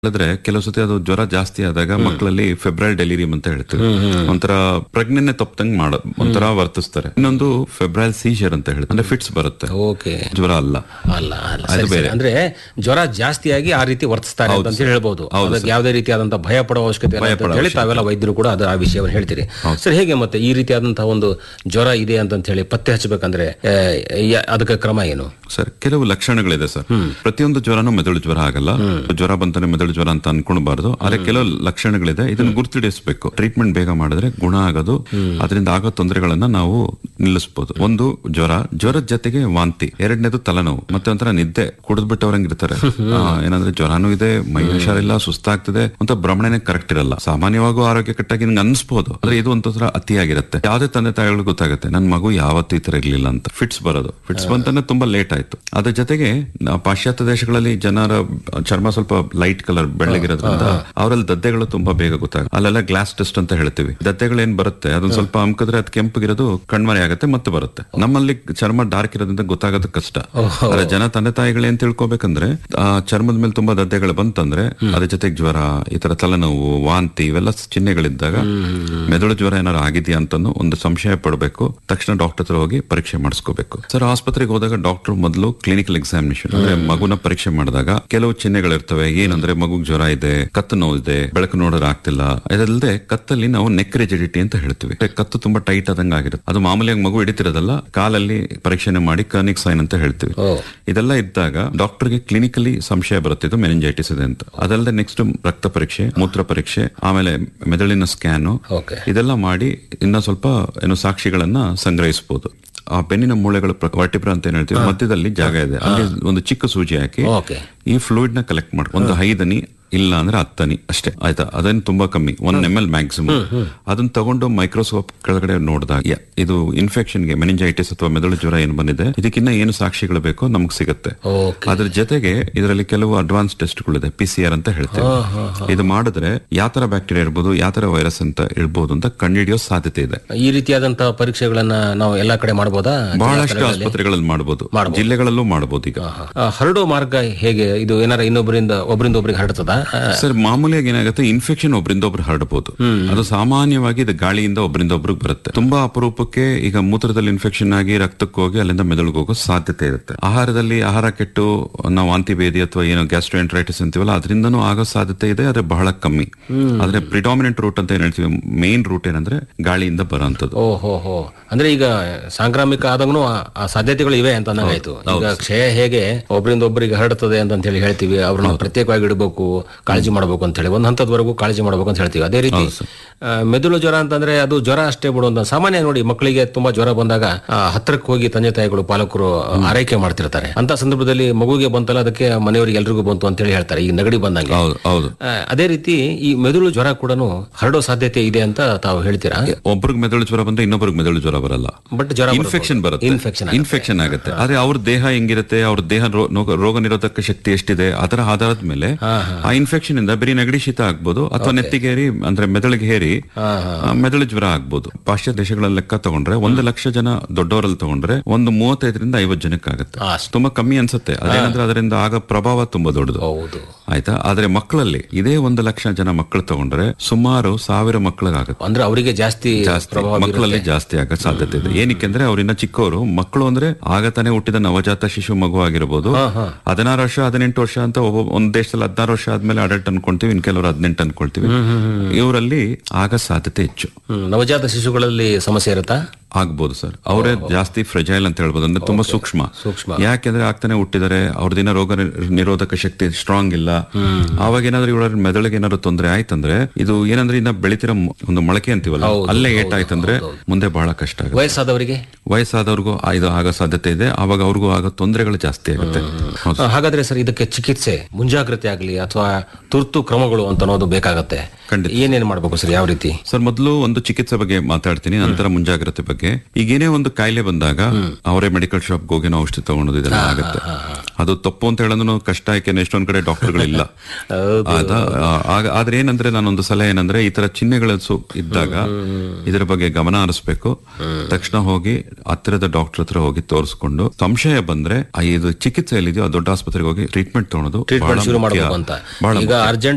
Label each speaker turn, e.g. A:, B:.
A: ಹೇಳಿದ್ರೆ ಕೆಲವು ಸತಿ ಅದು ಜ್ವರ ಜಾಸ್ತಿ ಆದಾಗ ಮಕ್ಕಳಲ್ಲಿ ಫೆಬ್ರೈಲ್ ಡೆಲಿರಿಯಂ ಅಂತ ಹೇಳ್ತೀವಿ ಒಂಥರ ಪ್ರಜ್ಞೆನೆ ತಪ್ಪದಂಗ್ ಮಾಡ ಒಂಥರ ವರ್ತಿಸ್ತಾರೆ ಇನ್ನೊಂದು ಫೆಬ್ರೈಲ್ ಸೀಜರ್ ಅಂತ ಹೇಳ್ತಾರೆ ಅಂದ್ರೆ ಫಿಟ್ಸ್ ಬರುತ್ತೆ
B: ಓಕೆ
A: ಜ್ವರ ಅಲ್ಲ
B: ಅಲ್ಲ ಅಲ್ಲ ಸರಿ, ಸರಿ. ಅಂದ್ರೆ ಜ್ವರ ಜಾಸ್ತಿಯಾಗಿ ಆ ರೀತಿ ವರ್ತಿಸ್ತಾರೆ ಅಂತ ಹೇಳಿ ಹೇಳ್ಬೋದು ಅದಕ್ಕೆ ಯಾವುದೇ ರೀತಿಯಾದಂತಹ ಭಯ ಪಡುವ ಅವಶ್ಯಕತೆ ಇಲ್ಲ ಅಂತ ಹೇಳಿ ತಾವೆಲ್ಲ ವೈದ್ಯರು ಕೂಡ ಅದು ಆ ವಿಷಯವನ್ನು ಹೇಳ್ತೀರಿ ಸರ್ ಹೇಗೆ ಮತ್ತೆ ಈ ರೀತಿಯಾದಂತಹ ಒಂದು ಜ್ವರ ಇದೆ ಅಂತ ಹೇಳಿ ಪತ್ತೆ ಹಚ್ಚಬೇಕಂದ್ರೆ ಆ, ಯ- ಅದಕ್ಕೆ ಕ್ರಮ ಏನು
A: ಸರ್ ಕೆಲವು ಲಕ್ಷಣಗಳಿದೆ ಸರ್ ಪ್ರತಿಯೊಂದು ಜ್ವರನೂ ಮೆದುಳು ಜ್ವರ ಆಗಲ್ಲ ಜ್ವರ ಬಂತಾನೆ ಮೆದುಳು ಜ್ವರ ಅಂತ ಅನ್ಕೊಳ್ಬಾರ್ದು ಆದ್ರೆ ಕೆಲವು ಲಕ್ಷಣಗಳಿದೆ ಇದನ್ನು ಗುರುತಿಡಿಸಬೇಕು ಟ್ರೀಟ್ಮೆಂಟ್ ಬೇಗ ಮಾಡಿದ್ರೆ ಗುಣ ಆಗೋದು ಅದರಿಂದ ಆಗೋ ತೊಂದರೆಗಳನ್ನ ನಾವು ನಿಲ್ಲಿಸಬಹುದು ಒಂದು ಜ್ವರ ಜ್ವರದ ಜೊತೆಗೆ ವಾಂತಿ ಎರಡನೇದು ತಲೆನೋವು ಮತ್ತೆ ಒಂಥರ ನಿದ್ದೆ ಕುಡಿದ್ಬಿಟ್ಟವ್ರಂಗ್ ಇರ್ತಾರೆ ಆ, ಏನಂದ್ರೆ ಜ್ವರನೂ ಇದೆ ಮೈ ಹುಷಾರಿಲ್ಲ ಸುಸ್ತಾಗ್ತದೆ ಅಂತ ಭ್ರಮಣೆನೆ ಕರೆಕ್ಟ್ ಇರಲ್ಲ ಸಾಮಾನ್ಯವಾಗೂ ಆರೋಗ್ಯ ಕಟ್ಟಾಗಿ ನಿಂಗೆ ಅನ್ಸ್ಬೋದು ಆದ್ರೆ ಇದು ಒಂಥರ ಅತಿಯಾಗಿರುತ್ತೆ ಯಾವ್ದೇ ತಂದೆ ತಾಯಿಗಳು ಗೊತ್ತಾಗುತ್ತೆ ನನ್ನ ಮಗು ಯಾವತ್ತೂ ಈ ತರ ಇರ್ಲಿಲ್ಲ ಅಂತ ಫಿಟ್ಸ್ ಬರೋದು ಫಿಟ್ಸ್ ಬಂತಾನೆ ತುಂಬಾ ಲೇಟ್ ಆಯ್ತು ಅದ್ರ ಜೊತೆಗೆ ನಾವು ಪಾಶ್ಚಾತ್ಯ ದೇಶಗಳಲ್ಲಿ ಜನರ ಚರ್ಮ ಸ್ವಲ್ಪ ಲೈಟ್ ಕಲರ್ ಬೆಳ್ಳಗಿರೋದ್ರಿಂದ ಅವರಲ್ಲಿ ದದ್ದೆಗಳು ತುಂಬಾ ಬೇಗ ಗೊತ್ತಾಗುತ್ತೆ ಅಲ್ಲೆಲ್ಲ ಗ್ಲಾಸ್ ಟೆಸ್ಟ್ ಅಂತ ಹೇಳ್ತೀವಿ ದದ್ದೆಗಳು ಏನ್ ಬರುತ್ತೆ ಅದನ್ನ ಸ್ವಲ್ಪ ಅಮ್ಕಿದ್ರೆ ಅದು ಕೆಂಪಗಿರೋದು ಕಣ್ಮರೆ ಆಗುತ್ತೆ ಮತ್ತೆ ಬರುತ್ತೆ ನಮ್ಮಲ್ಲಿ ಚರ್ಮ ಡಾರ್ಕ್ ಇರೋದ್ರಿಂದ ಗೊತ್ತಾಗೋದು ಕಷ್ಟ ಆದ್ರೆ ಜನ ತಂದೆ ತಾಯಿಗಳು ಏನ್ ತಿಳ್ಕೊಬೇಕಂದ್ರೆ ಆ ಚರ್ಮದ ಮೇಲೆ ತುಂಬಾ ದದ್ದೆಗಳು ಬಂತಂದ್ರೆ ಅದ್ರ ಜೊತೆಗೆ ಜ್ವರ ಈ ತರ ತಲೆನೋವು ವಾಂತಿ ಇವೆಲ್ಲ ಚಿಹ್ನೆಗಳಿದ್ದಾಗ ಮೆದುಳು ಜ್ವರ ಏನಾರು ಆಗಿದೆಯಾ ಅಂತ ಒಂದು ಸಂಶಯ ಪಡಬೇಕು ತಕ್ಷಣ ಡಾಕ್ಟರ್ ಹತ್ರ ಹೋಗಿ ಪರೀಕ್ಷೆ ಮಾಡಿಸ್ಕೋಬೇಕು ಸರ್ ಆಸ್ಪತ್ರೆಗೆ ಹೋದಾಗ ಡಾಕ್ಟರ್ ಮೊದಲು ಕ್ಲಿನಿಕಲ್ ಎಕ್ಸಾಮಿನೇಷನ್ ಅಂದ್ರೆ ಮಗುನ ಪರೀಕ್ಷೆ ಮಾಡಿದಾಗ ಕೆಲವು ಚಿಹ್ನೆಗಳಿರ್ತವೆ ಏನಂದ್ರೆ ಮಗುಗ್ ಜ್ವರ ಇದೆ ಕತ್ತು ನೋವು ಇದೆ ಬೆಳಕು ನೋಡೋರ್ ಆಗ್ತಿಲ್ಲ ಇದಲ್ಲದೆ ಕತ್ತಲ್ಲಿ ನಾವು ನೆಕ್ ರಿಜಿಡಿಟಿ ಅಂತ ಹೇಳ್ತೀವಿ ಅಂದ್ರೆ ಕತ್ತು ತುಂಬಾ ಟೈಟ್ ಆದಂಗ ಆಗಿರುತ್ತೆ ಅದು ಮಾಮೂಲಿಯಾಗಿ ಮಗು ಹಿಡಿತಿರೋದಲ್ಲ ಕಾಲಲ್ಲಿ ಪರೀಕ್ಷೆನೆ ಮಾಡಿ ಕರ್ನಿಕ್ ಸೈನ್ ಅಂತ ಹೇಳ್ತೀವಿ ಇದೆಲ್ಲ ಇದ್ದಾಗ ಡಾಕ್ಟರ್ಗೆ ಕ್ಲಿನಿಕಲಿ ಸಂಶಯ ಬರುತ್ತೆ ಇದು ಮೆನಿಂಜೈಟಿಸ್ ಇದೆ ಅಂತ ಅದಲ್ಲದೆ ನೆಕ್ಸ್ಟ್ ರಕ್ತ ಪರೀಕ್ಷೆ ಮೂತ್ರ ಪರೀಕ್ಷೆ ಆಮೇಲೆ ಮೆದುಳಿನ ಸ್ಕ್ಯಾನು
B: ಓಕೆ
A: ಇದೆಲ್ಲ ಮಾಡಿ ಇನ್ನ ಸ್ವಲ್ಪ ಏನು ಸಾಕ್ಷಿಗಳನ್ನ ಸಂಗ್ರಹಿಸಬಹುದು ಆ ಬೆನ್ನಿನ ಮೂಳೆಗಳು ವರ್ಟಿಬ್ರ ಅಂತ ಏನ್ ಹೇಳ್ತೀವಿ ಮಧ್ಯದಲ್ಲಿ ಜಾಗ ಇದೆ ಅಲ್ಲಿ ಒಂದು ಚಿಕ್ಕ ಸೂಜಿ ಹಾಕಿ
B: ಓಕೆ
A: ಈ ಫ್ಲೂಯಿಡ್ ನ ಕಲೆಕ್ಟ್ ಮಾಡಿ ಒಂದು ಐದನಿ ಇಲ್ಲ ಅಂದ್ರೆ ಹತ್ತನಿ ಅಷ್ಟೇ ಆಯ್ತಾ ಅದನ್ನ ತುಂಬಾ ಕಮ್ಮಿ ಒನ್ ಎಮ್ ಎಲ್ ಮ್ಯಾಕ್ಸಿಮಮ್ ಅದನ್ನ ತಗೊಂಡು ಮೈಕ್ರೋಸ್ಕೋಪ್ ಕೆಳಗಡೆ ನೋಡಿದಾಗ ಯ- ಇದು ಇನ್ಫೆಕ್ಷನ್ ಗೆ ಮೆನಿಂಜೈಟಿಸ್ ಅಥವಾ ಮೆದುಳು ಜ್ವರ ಏನು ಬಂದಿದೆ ಇದಕ್ಕಿನ್ನ ಏನು ಸಾಕ್ಷಿಗಳು ಬೇಕೋ ನಮ್ಗೆ ಸಿಗುತ್ತೆ
B: ಓಕೆ
A: ಅದ್ರ ಜೊತೆಗೆ ಇದರಲ್ಲಿ ಕೆಲವು ಅಡ್ವಾನ್ಸ್ ಟೆಸ್ಟ್ಗಳಿದೆ ಪಿ ಸಿ ಆರ್ ಅಂತ ಹೇಳ್ತೇವೆ ಇದು ಮಾಡಿದ್ರೆ ಯಾವ ತರ ಬ್ಯಾಕ್ಟೀರಿಯಾ ಇರ್ಬೋದು ಯಾವ ತರ ವೈರಸ್ ಅಂತ ಇರ್ಬೋದು ಅಂತ ಕಂಡುಹಿಡಿಯೋ ಸಾಧ್ಯತೆ ಇದೆ
B: ಈ ರೀತಿಯಾದಂತಹ ಪರೀಕ್ಷೆಗಳನ್ನ ನಾವು ಎಲ್ಲಾ ಕಡೆ ಮಾಡಬಹುದಾ
A: ಬಹಳಷ್ಟು ಆಸ್ಪತ್ರೆಗಳಲ್ಲಿ ಮಾಡಬಹುದು ಜಿಲ್ಲೆಗಳಲ್ಲೂ ಮಾಡಬಹುದು ಈಗ
B: ಆ, ಹರಡೋ ಮಾರ್ಗ ಹೇಗೆ ಇದು ಏನಾರ ಇನ್ನೊಬ್ಬರಿಂದ ಒಬ್ಬರಿಂದ ಒಬ್ಬರಿಗೆ ಹರಡ್ತದ
A: ಸರ್ ಮಾಮೂಲಿಯಾಗಿ ಏನಾಗುತ್ತೆ ಇನ್ಫೆಕ್ಷನ್ ಒಬ್ರಿಂದ ಒಬ್ರು ಹರಡಬಹುದು ಅದು ಸಾಮಾನ್ಯವಾಗಿ ಇದು ಗಾಳಿಯಿಂದ ಒಬ್ರಿಂದ ಒಬ್ರಿಗೆ ಬರುತ್ತೆ ತುಂಬಾ ಅಪರೂಪಕ್ಕೆ ಈಗ ಮೂತ್ರದಲ್ಲಿ ಇನ್ಫೆಕ್ಷನ್ ಆಗಿ ರಕ್ತಕ್ಕೆ ಹೋಗಿ ಅಲ್ಲಿಂದ ಮೆದುಳಿಗೆ ಹೋಗೋ ಸಾಧ್ಯತೆ ಇರುತ್ತೆ ಆಹಾರದಲ್ಲಿ ಆಹಾರ ಕೆಟ್ಟು ನಾವು ವಾಂತಿ ಭೇದಿ ಅಥವಾ ಏನೋ ಗ್ಯಾಸ್ಟ್ರೋಎಂಟ್ರೈಟಿಸ್ ಅಂತೀವಲ್ಲ ಅದರಿಂದನೂ ಆಗೋ ಸಾಧ್ಯತೆ ಇದೆ ಆದ್ರೆ ಬಹಳ ಕಮ್ಮಿ ಆದ್ರೆ ಪ್ರಿಡಾಮಿನೆಂಟ್ ರೂಟ್ ಅಂತ ಏನ್ ಹೇಳ್ತೀವಿ ಮೇನ್ ರೂಟ್ ಏನಂದ್ರೆ ಗಾಳಿಯಿಂದ ಬರೋಂಥದ್ದು
B: ಓ ಹೋ ಹೋ ಅಂದ್ರೆ ಈಗ ಸಾಂಕ್ರಾಮಿಕ ಆದಾಗೂ ಆ ಸಾಧ್ಯತೆಗಳು ಇವೆ ಅಂತ ಆಯ್ತು ಈಗ ಕ್ಷಯ ಹೇಗೆ ಒಬ್ಬರಿಂದ ಒಬ್ಬರಿಗೆ ಹರಡುತ್ತದೆ ಅಂತ ಹೇಳಿ ಹೇಳ್ತೀವಿ ಅವ್ರನ್ನ ಪ್ರತ್ಯೇಕವಾಗಿ ಇಡಬೇಕು ಕಾಳಜಿ ಮಾಡಬೇಕು ಅಂತ ಹೇಳಿ ಒಂದ್ ಹಂತದವರೆಗೂ ಕಾಳಜಿ ಮಾಡಬೇಕು ಅಂತ ಹೇಳ್ತೀವಿ ಅದೇ ರೀತಿ ಆ, ಮೆದುಳು ಜ್ವರ ಅಂತಂದ್ರೆ ಅದು ಜ್ವರ ಅಷ್ಟೇ ಬಿಡುವಂತ ಸಾಮಾನ್ಯ ನೋಡಿ ಮಕ್ಕಳಿಗೆ ತುಂಬಾ ಜ್ವರ ಬಂದಾಗ ಆ, ಹತ್ರಕ್ಕೆ ಹೋಗಿ ತಂದೆ ತಾಯಿಗಳು ಪಾಲಕರು ಆರೈಕೆ ಮಾಡ್ತಿರ್ತಾರೆ ಅಂತ ಸಂದರ್ಭದಲ್ಲಿ ಮಗುಗೆ ಬಂತಲ್ಲ ಅದಕ್ಕೆ ಮನೆಯವರಿಗೆ ಎಲ್ರಿಗೂ ಬಂತು ಅಂತ ಹೇಳಿ ಹೇಳ್ತಾರೆ ಈಗ ನೆಗಡಿ ಬಂದಂಗೆ
A: ಹೌದು ಹೌದು
B: ಆ, ಅದೇ ರೀತಿ ಈ ಮೆದುಳು ಜ್ವರ ಕೂಡ ಹರಡೋ ಸಾಧ್ಯತೆ ಇದೆ ಅಂತ ತಾವು ಹೇಳ್ತೀರಾ
A: ಒಬ್ರಿಗೆ ಮೆದುಳು ಜ್ವರ ಬಂದ್ರೆ ಇನ್ನೊಬ್ರಿಗೆ ಮೆದುಳು ಜ್ವರ ಬರಲ್ಲ
B: ಬಟ್ ಜ್ವರ
A: ಇನ್ಫೆಕ್ಷನ್ ಬರುತ್ತೆ
B: ಇನ್ಫೆಕ್ಷನ್
A: ಇನ್ಫೆಕ್ಷನ್ ಆಗುತ್ತೆ ಆದ್ರೆ ಅವ್ರ ದೇಹ ಹೆಂಗಿರುತ್ತೆ ಅವ್ರ ದೇಹ ರೋ- ನೋಗ- ರೋಗ ನಿರೋಧಕ ಶಕ್ತಿ ಎಷ್ಟಿದೆ ಅದರ ಆಧಾರದ ಮೇಲೆ ಆ ಇನ್ಫೆಕ್ಷನ್ ಇಂದ ಬರೀ ನೆಗಡಿ ಶೀತ ಆಗ್ಬೋದು ಅಥವಾ ನೆತ್ತಿಗೇರಿ ಅಂದ್ರೆ ಮೆದುಳಿಗೆ ಹೇರಿ ಆ, ಮೆದುಳು ಜ್ವರ ಆಗ್ಬೋದು ಪಾಶ್ಚಾತ್ಯ ದೇಶಗಳ ಲೆಕ್ಕ ತಗೊಂಡ್ರೆ ಒಂದು ಲಕ್ಷ ಜನ ದೊಡ್ಡವರಲ್ಲಿ ತಗೊಂಡ್ರೆ ಒಂದು ಮೂವತ್ತೈದರಿಂದ ಐವತ್ತು ಜನಕ್ಕೆ ಆಗುತ್ತೆ ತುಂಬಾ ಕಮ್ಮಿ ಅನ್ಸುತ್ತೆ ಅದೇನಂದ್ರೆ ಅದರಿಂದ ಆಗ ಪ್ರಭಾವ ತುಂಬಾ ದೊಡ್ಡದು
B: ಹೌದು
A: ಆಯ್ತಾ ಆದ್ರೆ ಮಕ್ಕಳಲ್ಲಿ ಇದೇ ಒಂದು ಲಕ್ಷ ಜನ ಮಕ್ಕಳು ತಗೊಂಡ್ರೆ ಸುಮಾರು ಸಾವಿರ ಮಕ್ಕಳಿಗಾಗುತ್ತೆ
B: ಅಂದ್ರೆ ಅವರಿಗೆ ಜಾಸ್ತಿ
A: ಜಾಸ್ತಿ
B: ಪ್ರಭಾವ
A: ಮಕ್ಕಳಲ್ಲಿ ಜಾಸ್ತಿ ಆಗೋ ಸಾಧ್ಯತೆ ಇದೆ ಏನಕ್ಕೆ ಅಂದ್ರೆ ಅವ್ರಿನ್ನ ಚಿಕ್ಕವರು ಮಕ್ಕಳು ಅಂದ್ರೆ ಆಗ ತಾನೇ ಹುಟ್ಟಿದ ನವಜಾತ ಶಿಶು ಮಗು ಆಗಿರ್ಬೋದು ಹದಿನಾರು ವರ್ಷ ಹದಿನೆಂಟು ವರ್ಷ ಅಂತ ಒಬ್ಬ ಒಂದ್ ದೇಶದಲ್ಲಿ ಹದಿನಾರು ವರ್ಷ ಆದ್ಮೇಲೆ ಅಡಲ್ಟ್ ಅನ್ಕೊಂತೀವಿ ಇನ್ ಕೆಲವರು ಹದಿನೆಂಟು ಅನ್ಕೊಳ್ತೀವಿ ಇವರಲ್ಲಿ ಆಗ ಸಾಧ್ಯತೆ ಹೆಚ್ಚು
B: ಹ್ಮ್, ನವಜಾತ ಶಿಶುಗಳಲ್ಲಿ ಸಮಸ್ಯೆ ಇರುತ್ತಾ
A: ಆಗ್ಬೋದು ಸರ್ ಅವರೇ ಜಾಸ್ತಿ ಫ್ರೆಜೈಲ್ ಅಂತ ಹೇಳ್ಬೋದು ಅಂದ್ರೆ ತುಂಬಾ ಸೂಕ್ಷ್ಮ
B: ಸೂಕ್ಷ್ಮ.
A: ಯಾಕೆಂದ್ರೆ ಆಗ್ತಾನೆ ಹುಟ್ಟಿದರೆ ಅವ್ರದಿನ ರೋಗ ನಿ- ನಿರೋಧಕ ಶಕ್ತಿ ಸ್ಟ್ರಾಂಗ್ ಇಲ್ಲ ಅವಾಗ ಏನಾದ್ರು ಇವರ ಮೆದುಳಿಗೆ ಏನಾದ್ರು ತೊಂದರೆ ಆಯ್ತಂದ್ರೆ ಇದು ಏನಂದ್ರೆ ಇನ್ನ ಬೆಳಿತಿರೋ ಮ- ಒಂದು ಮೊಳಕೆ ಅಂತೀವಲ್ಲ ಅಲ್ಲೇ ಏಟಾಯ್ತಂದ್ರೆ ಮುಂದೆ ಬಹಳ ಕಷ್ಟ ಆಗುತ್ತೆ
B: ವಯಸ್ಸಾದವರಿಗೆ
A: ವಯಸ್ಸಾದವ್ರಿಗೂ ಆ- ಇದು ಆಗೋ ಸಾಧ್ಯತೆ ಇದೆ ಅವಾಗ ಅವ್ರಿಗೂ ಆಗೋ ತೊಂದರೆಗಳು ಜಾಸ್ತಿ ಆಗುತ್ತೆ ಹೌದು.
B: ಆ, ಹಾಗಾದ್ರೆ ಸರ್ ಇದಕ್ಕೆ ಚಿಕಿತ್ಸೆ ಮುಂಜಾಗ್ರತೆ ಆಗಲಿ ಅಥವಾ ತುರ್ತು ಕ್ರಮಗಳು ಅಂತ ಅನ್ನೋದು ಬೇಕಾಗತ್ತೆ
A: ಖಂಡಿತ.
B: ಏನೇನ್ ಮಾಡ್ಬೇಕು ಸರ್ ಯಾವ ರೀತಿ
A: ಸರ್ ಮೊದಲು ಒಂದು ಚಿಕಿತ್ಸೆ ಬಗ್ಗೆ ಮಾತಾಡ್ತೀನಿ ನಂತರ ಮುಂಜಾಗ್ರತೆ ಬಗ್ಗೆ ಈಗೇನೇ ಒಂದು ಕಾಯಿಲೆ ಬಂದಾಗ ಅವರೇ ಮೆಡಿಕಲ್ ಶಾಪ್ ಹೋಗಿ ನಾವು ಔಷಧಿ ತಗೊಳೋದು ಇದೆಲ್ಲ ಆಗುತ್ತೆ ಅದು ತಪ್ಪು ಅಂತ ಹೇಳೋದು ಕಷ್ಟ ಯಾಕೆಂದ್ರೆ ಎಷ್ಟೊಂದ್ ಕಡೆ ಡಾಕ್ಟರ್ಗಳಿಲ್ಲ ಆದ- ಆ- ಆಗ- ಆದ್ರೆ ಏನಂದ್ರೆ ನಾನೊಂದು ಸಲಹೆ ಏನಂದ್ರೆ ಈ ತರ ಚಿಹ್ನೆಗಳು ಸು- ಇದ್ದಾಗ ಇದರ ಬಗ್ಗೆ ಗಮನ ಹರಿಸ್ಬೇಕು ತಕ್ಷಣ ಹೋಗಿ ಹತ್ತಿರದ ಡಾಕ್ಟರ್ ಹತ್ರ ಹೋಗಿ ತೋರಿಸ್ಕೊಂಡು ಸಂಶಯ ಬಂದ್ರೆ ಆ ಇದು ಚಿಕಿತ್ಸೆ ಎಲ್ಲಿದೆಯೋ ಆ ದೊಡ್ಡ ಆಸ್ಪತ್ರೆಗೆ ಹೋಗಿ ಟ್ರೀಟ್ಮೆಂಟ್ ತಗೊಳೋದು
B: ಟ್ರೀಟ್ಮೆಂಟ್
A: ಬಹಳ
B: ಶುರು
A: ಮುಖ್ಯ.
B: ಮಾಡಬೇಕು ಅಂತ
A: ಬಹಳ
B: ಈಗ ಅರ್ಜೆಂಟ್